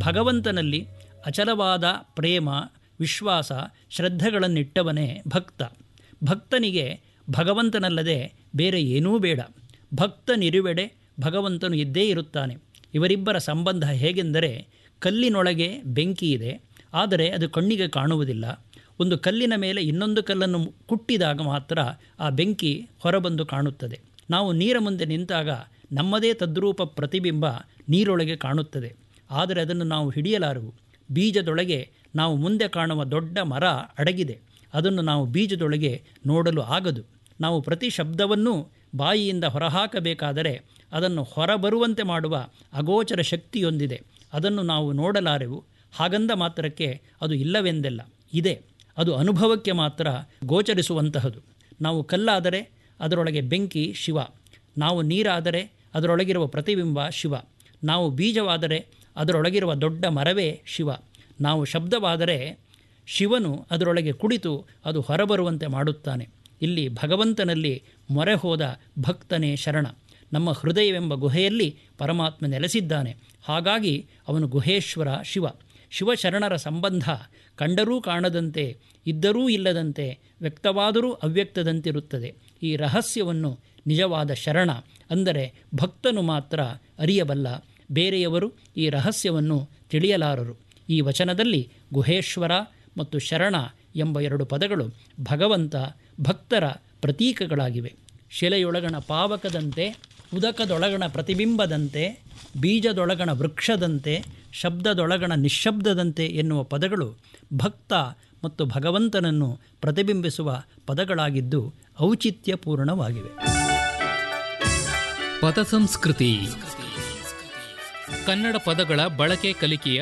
ಭಗವಂತನಲ್ಲಿ ಅಚಲವಾದ ಪ್ರೇಮ ವಿಶ್ವಾಸ ಶ್ರದ್ಧೆಗಳನ್ನಿಟ್ಟವನೇ ಭಕ್ತ ಭಕ್ತನಿಗೆ ಭಗವಂತನಲ್ಲದೆ ಬೇರೆ ಏನೂ ಬೇಡ ಭಕ್ತನಿರುವೆಡೆ ಭಗವಂತನು ಇದ್ದೇ ಇರುತ್ತಾನೆ ಇವರಿಬ್ಬರ ಸಂಬಂಧ ಹೇಗೆಂದರೆ ಕಲ್ಲಿನೊಳಗೆ ಬೆಂಕಿ ಇದೆ ಆದರೆ ಅದು ಕಣ್ಣಿಗೆ ಕಾಣುವುದಿಲ್ಲ ಒಂದು ಕಲ್ಲಿನ ಮೇಲೆ ಇನ್ನೊಂದು ಕಲ್ಲನ್ನು ಕುಟ್ಟಿದಾಗ ಮಾತ್ರ ಆ ಬೆಂಕಿ ಹೊರಬಂದು ಕಾಣುತ್ತದೆ ನಾವು ನೀರ ಮುಂದೆ ನಿಂತಾಗ ನಮ್ಮದೇ ತದ್ರೂಪ ಪ್ರತಿಬಿಂಬ ನೀರೊಳಗೆ ಕಾಣುತ್ತದೆ ಆದರೆ ಅದನ್ನು ನಾವು ಹಿಡಿಯಲಾರವು ಬೀಜದೊಳಗೆ ನಾವು ಮುಂದೆ ಕಾಣುವ ದೊಡ್ಡ ಮರ ಅಡಗಿದೆ ಅದನ್ನು ನಾವು ಬೀಜದೊಳಗೆ ನೋಡಲು ಆಗದು ನಾವು ಪ್ರತಿ ಶಬ್ದವನ್ನೂ ಬಾಯಿಯಿಂದ ಹೊರಹಾಕಬೇಕಾದರೆ ಅದನ್ನು ಹೊರಬರುವಂತೆ ಮಾಡುವ ಅಗೋಚರ ಶಕ್ತಿಯೊಂದಿದೆ ಅದನ್ನು ನಾವು ನೋಡಲಾರೆವು ಹಾಗಂದ ಮಾತ್ರಕ್ಕೆ ಅದು ಇಲ್ಲವೆಂದೆಲ್ಲ ಇದೆ ಅದು ಅನುಭವಕ್ಕೆ ಮಾತ್ರ ಗೋಚರಿಸುವಂತಹದು ನಾವು ಕಲ್ಲಾದರೆ ಅದರೊಳಗೆ ಬೆಂಕಿ ಶಿವ ನಾವು ನೀರಾದರೆ ಅದರೊಳಗಿರುವ ಪ್ರತಿಬಿಂಬ ಶಿವ ನಾವು ಬೀಜವಾದರೆ ಅದರೊಳಗಿರುವ ದೊಡ್ಡ ಮರವೇ ಶಿವ ನಾವು ಶಬ್ದವಾದರೆ ಶಿವನು ಅದರೊಳಗೆ ಕುಳಿತು ಅದು ಹೊರಬರುವಂತೆ ಮಾಡುತ್ತಾನೆ ಇಲ್ಲಿ ಭಗವಂತನಲ್ಲಿ ಮೊರೆ ಹೋದ ಭಕ್ತನೇ ಶರಣ ನಮ್ಮ ಹೃದಯವೆಂಬ ಗುಹೆಯಲ್ಲಿ ಪರಮಾತ್ಮ ನೆಲೆಸಿದ್ದಾನೆ ಹಾಗಾಗಿ ಅವನು ಗುಹೇಶ್ವರ ಶಿವ ಶಿವಶರಣರ ಸಂಬಂಧ ಕಂಡರೂ ಕಾಣದಂತೆ ಇದ್ದರೂ ಇಲ್ಲದಂತೆ ವ್ಯಕ್ತವಾದರೂ ಅವ್ಯಕ್ತದಂತಿರುತ್ತದೆ ಈ ರಹಸ್ಯವನ್ನು ನಿಜವಾದ ಶರಣ ಅಂದರೆ ಭಕ್ತನು ಮಾತ್ರ ಅರಿಯಬಲ್ಲ ಬೇರೆಯವರು ಈ ರಹಸ್ಯವನ್ನು ತಿಳಿಯಲಾರರು ಈ ವಚನದಲ್ಲಿ ಗುಹೇಶ್ವರ ಮತ್ತು ಶರಣ ಎಂಬ ಎರಡು ಪದಗಳು ಭಗವಂತ ಭಕ್ತರ ಪ್ರತೀಕಗಳಾಗಿವೆ ಶಿಲೆಯೊಳಗಣ ಪಾವಕದಂತೆ ಉದಕದೊಳಗಣ ಪ್ರತಿಬಿಂಬದಂತೆ ಬೀಜದೊಳಗಣ ವೃಕ್ಷದಂತೆ ಶಬ್ದದೊಳಗಣ ನಿಶ್ಶಬ್ದದಂತೆ ಎನ್ನುವ ಪದಗಳು ಭಕ್ತ ಮತ್ತು ಭಗವಂತನನ್ನು ಪ್ರತಿಬಿಂಬಿಸುವ ಪದಗಳಾಗಿದ್ದು ಔಚಿತ್ಯಪೂರ್ಣವಾಗಿವೆ ಪದ ಸಂಸ್ಕೃತಿ ಕನ್ನಡ ಪದಗಳ ಬಳಕೆ ಕಲಿಕೆಯ